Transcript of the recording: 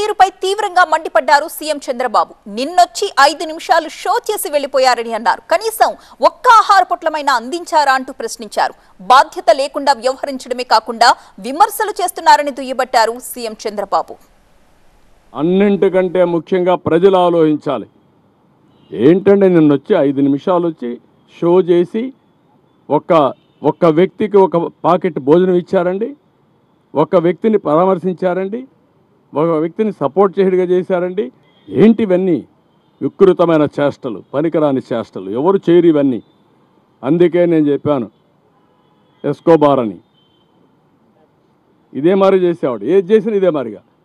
తీరుపై తీవ్రంగా మండిపడ్డారు సీఎం చంద్రబాబు నిన్నొచ్చి ఐదు నిమిషాలు షో చేసి వెళ్లిపోయారని అన్నారు కనీసం ఒక్క ఆహార పొట్లమైనా అందించారా అంటూ ప్రశ్నించారు బాధ్యత లేకుండా వ్యవహరించడమే కాకుండా విమర్శలు చేస్తున్నారని దుయ్యబట్టారు సీఎం చంద్రబాబు అన్నింటికంటే ముఖ్యంగా ప్రజలు ఆలోచించాలి ఏంటంటే నిన్న వచ్చి ఐదు నిమిషాలు వచ్చి షో చేసి ఒక్క ఒక్క వ్యక్తికి ఒక పాకెట్ భోజనం ఇచ్చారండి ఒక వ్యక్తిని పరామర్శించారండి ఒక వ్యక్తిని సపోర్ట్ చేయడిగా చేశారండి ఏంటి ఇవన్నీ వికృతమైన చేష్టలు పనికిరాని చేష్టలు ఎవరు చేయరు ఇవన్నీ అందుకే నేను చెప్పాను ఎస్కోబార్ అని ఇదే మరి చేసేవాడు ఏది చేసినా ఇదే మరిగా